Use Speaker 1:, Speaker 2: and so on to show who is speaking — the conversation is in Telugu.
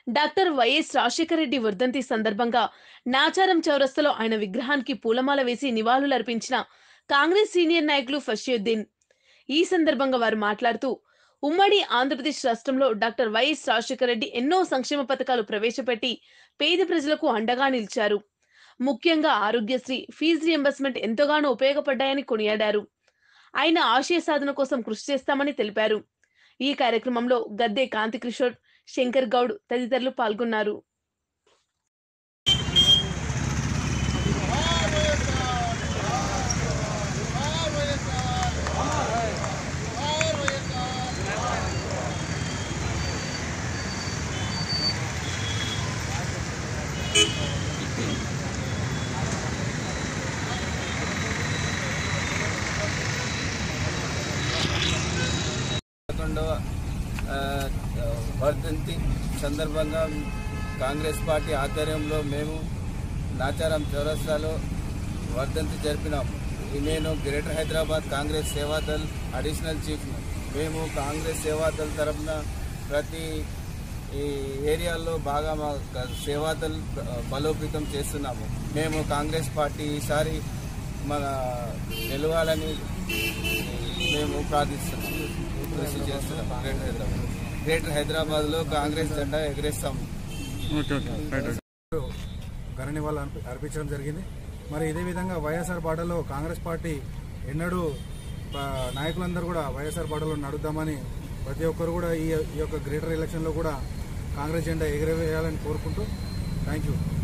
Speaker 1: డాక్టర్ వైఎస్ రాజశేఖర రెడ్డి వర్ధంతి సందర్భంగా నాచారం చౌరస్తలో ఆయన విగ్రహానికి పూలమాల వేసి నివాళులర్పించిన కాంగ్రెస్ సీనియర్ నాయకులు ఫషియుద్దీన్ ఈ సందర్భంగా వారు మాట్లాడుతూ ఉమ్మడి ఆంధ్రప్రదేశ్ రాష్ట్రంలో డాక్టర్ వైఎస్ రాజశేఖర రెడ్డి ఎన్నో సంక్షేమ పథకాలు ప్రవేశపెట్టి పేద ప్రజలకు అండగా నిలిచారు ముఖ్యంగా ఆరోగ్యశ్రీ ఫీజు రియంబర్స్మెంట్ ఎంతగానో ఉపయోగపడ్డాయని కొనియాడారు ఆయన ఆశయ సాధన కోసం కృషి చేస్తామని తెలిపారు ఈ కార్యక్రమంలో గద్దె కాంతి కిషోర్ శంకర్ గౌడ్ తదితరులు పాల్గొన్నారు
Speaker 2: పదకొండవ ఆ, వర్ధంతి సందర్భంగా కాంగ్రెస్ పార్టీ ఆధ్వర్యంలో మేము నాచారం చౌరస్తాలో వర్ధంతి జరిపినాం ఈ నేను greater Hyderabad Congress Seva Dal additional chief మేము కాంగ్రెస్ సేవాదల్ తరఫున ప్రతి ఈ ఏరియాల్లో బాగా మా క- సేవాదల్ బలోపేతం చేస్తున్నాము మేము కాంగ్రెస్ పార్టీ ఈసారి మన గెలవాలని మేము ప్రార్థిస్తున్నాము కృషి చేస్తున్నాం గ్రేటర్ హైదరాబాద్ గ్రేటర్ హైదరాబాద్లో కాంగ్రెస్ జెండా ఎగరేస్తాము
Speaker 3: ఘన నివాళులు అర్పి- అర్పించడం జరిగింది మరి ఇదే విధంగా వైఎస్ఆర్ పాటలో కాంగ్రెస్ పార్టీ ఎన్నడూ ఆ, నాయకులందరూ కూడా వైఎస్ఆర్ పాటలో నడుద్దామని ప్రతి ఒక్కరు కూడా ఈ ఈ యొక్క గ్రేటర్ ఎలక్షన్లో కూడా కాంగ్రెస్ జెండా ఎగరవేయాలని కోరుకుంటూ థ్యాంక్ యూ